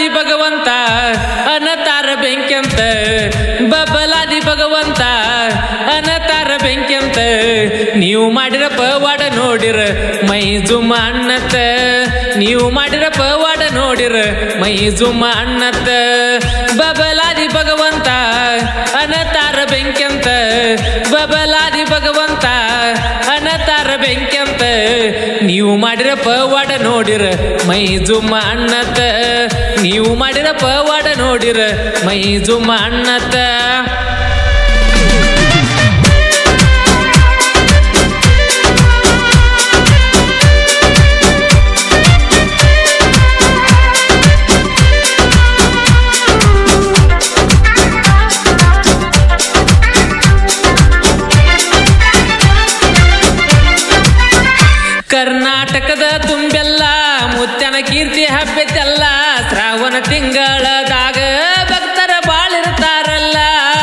ಬಬಲಾದಿ ಭಗವಂತ ಅನತಾರ ಬೆಂಕ್ಯಂತ ಬಬಲಾದಿ ಭಗವಂತ ಅನತಾರ ಬೆಂಕ್ಯಂತ ನೀವು ಮಾಡಿರ ಪವಾಡ ನೋಡಿರ ಮೈ ಜುಮ್ಮ ಅಣ್ಣತ್ತ ನೀವು ಮಾಡಿರ ಪವಾಡ ನೋಡಿರ ಮೈ ಜುಮ್ಮ ಅಣ್ಣತ್ತ ಬಬಲಾದಿ ಭಗವಂತ ಅನತಾರ ಬೆಂಕ್ಯಂತ ಬಬಲಾದಿ ಭಗವಂತ ಅನತಾರ ಬೆಂಕ್ಯಂತ ನೀವು ಮಾಡಿರ ಪವಾಡ ನೋಡಿರ ಮೈ ಜುಮ್ಮ ಅಣ್ಣತ್ತ ನೀವು ಮಾಡಿರ ಪವಾಡ ನೋಡಿರ ಮೈ ಜುಮ್ಮ ಅಣ್ಣತ್ತ ಕರ್ನಾಟಕದ ತುಂಬೆಲ್ಲ ಮುತ್ತನ ಕೀರ್ತಿ ಹಬ್ಬೆತೆಲ್ಲ ಶ್ರಾವಣ ತಿಂಗಳದಾಗ ಭಕ್ತರ ಬಾಳಿರ್ತಾರಲ್ಲ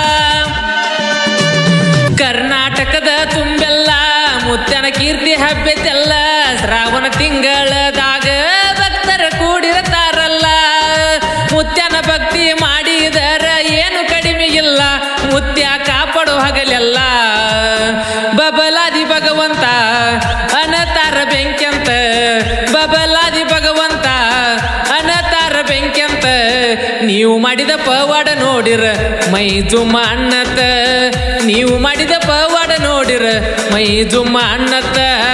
ಕರ್ನಾಟಕದ ತುಂಬೆಲ್ಲ ಮುತ್ತನ ಕೀರ್ತಿ ಹಬ್ಬೆತೆಲ್ಲ ಶ್ರಾವಣ ತಿಂಗಳದಾಗ ಭಕ್ತರ ಕೂಡಿರ್ತಾರಲ್ಲ ಮುತ್ಯನ ಭಕ್ತಿ ಮಾಡಿದರ ಏನು ಕಡಿಮೆ ಇಲ್ಲ ಮುತ್ಯ ಕಾಪಾಡು ಹಗಲೆಲ್ಲ ಬಬಲಾದಿ ಭಗವಂತ ಅನತಾರ ಬೆಂಕ್ಯಂತ ಬಬಲಾದಿ ಭಗವಂತ ಅನತಾರ ಬೆಂಕ್ಯಂತ ನೀವು ಮಾಡಿದ ಪವಾಡ ನೋಡಿರ ಮೈ ಜುಮ್ಮ ಅಣ್ಣತ್ತ ನೀವು ಮಾಡಿದ ಪವಾಡ ನೋಡಿರ ಮೈ ಜುಮ್ಮ ಅಣ್ಣತ್ತ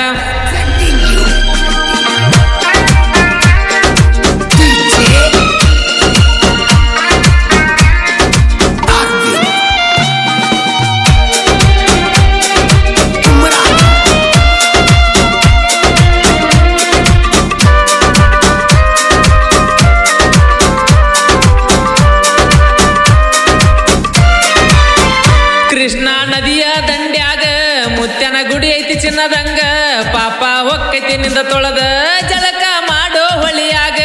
ಕೃಷ್ಣ ನದಿಯ ದಂಡ್ಯಾಗ ಮುತ್ಯನ ಗುಡಿ ಐತಿ ಚಿನ್ನದಂಗ ಪಾಪ ಹೊಕ್ಕೈತಿ ನಿಂದ ತೊಳೆದ ಜಳಕ ಮಾಡೋ ಹೊಳಿಯಾಗ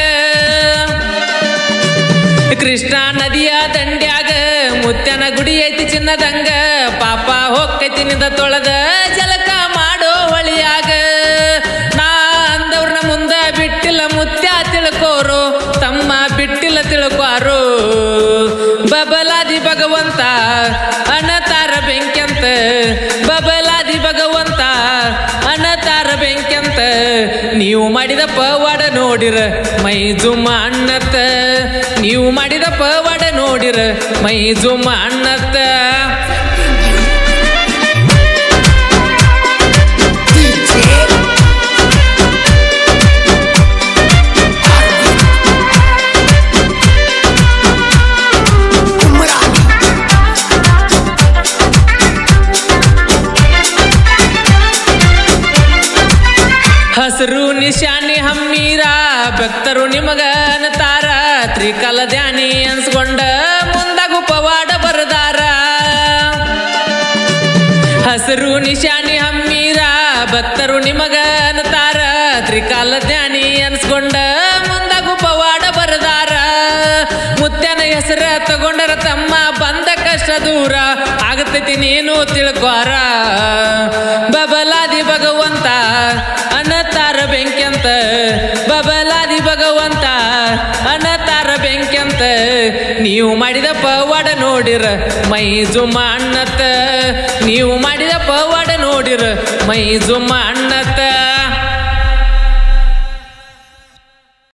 ಕೃಷ್ಣ ನದಿಯ ದಂಡ್ಯಾಗ ಮುತ್ಯನ ಗುಡಿ ಐತಿ ಚಿನ್ನದಂಗ ಪಾಪ ಹೊಕ್ಕೈತಿ ನಿಂದ ತೊಳೆದ ಜಳಕ ಮಾಡೋ ಹೊಳಿಯಾಗ ನಾ ಅಂದವ್ರನ್ನ ಮುಂದ ಬಿಟ್ಟಿಲ್ಲ ಮುತ್ಯ ತಿಳ್ಕೋರು ತಮ್ಮ ಬಿಟ್ಟಿಲ್ಲ ತಿಳ್ಕೋರು ಬಬಲಾದಿ ಭಗವಂತ ಅನತಾರ ಬೆಂಕ್ಯಂತ ಬಬಲಾದಿ ಭಗವಂತ ಅನತಾರ ಬೆಂಕ್ಯಂತ ನೀವು ಮಾಡಿದ ಪವಾಡ ನೋಡಿರ ಮೈ ಜುಮ್ಮ ಅಣ್ಣತ್ತ ನೀವು ಮಾಡಿದ ಪವಾಡ ನೋಡಿರ ಮೈ ಜುಮ್ಮ ಅಣ್ಣತ್ತ ಹಸರು ನಿಶಾನಿ ಹಮ್ಮೀರ ಭಕ್ತರು ನಿಮಗ ಅನತಾರ ತ್ರಿಕಾಲ ಧ್ಯಾನಿ ಅನ್ಸ್ಕೊಂಡ ಮುಂದಾಗು ಪವಾಡ ಬರದಾರ ಹಸರು ನಿಶಾನಿ ಹಮ್ಮೀರ ಭಕ್ತರು ನಿಮಗ ಅನತಾರ ತ್ರಿಕಾಲ ಧ್ಯಾನಿ ಅನ್ಸ್ಕೊಂಡ ಮುಂದಾಗು ಪವಾಡ ಬರದಾರ ಮುತ್ಯನ ಹೆಸರ ತಗೊಂಡರ ತಮ್ಮ ಬಂದ ಕಷ್ಟ ದೂರ ಆಗತೈತಿ ನೀನು ತಿಳ್ಕೋರ ಬಬಲಾದಿ ಭಗವಂತ ಅನತಾರ ಬೆಂಕ್ಯಂತ ಬಬಲಾದಿ ಭಗವಂತ ಅನತಾರ ಬೆಂಕ್ಯಂತ ನೀವು ಮಾಡಿದ ಪವಾಡ ನೋಡಿರ ಮೈ ಜುಮ್ಮ ಅಣ್ಣತ್ತ ನೀವು ಮಾಡಿದ ಪವಾಡ ನೋಡಿರ ಮೈ ಜುಮ್ಮ ಅಣ್ಣ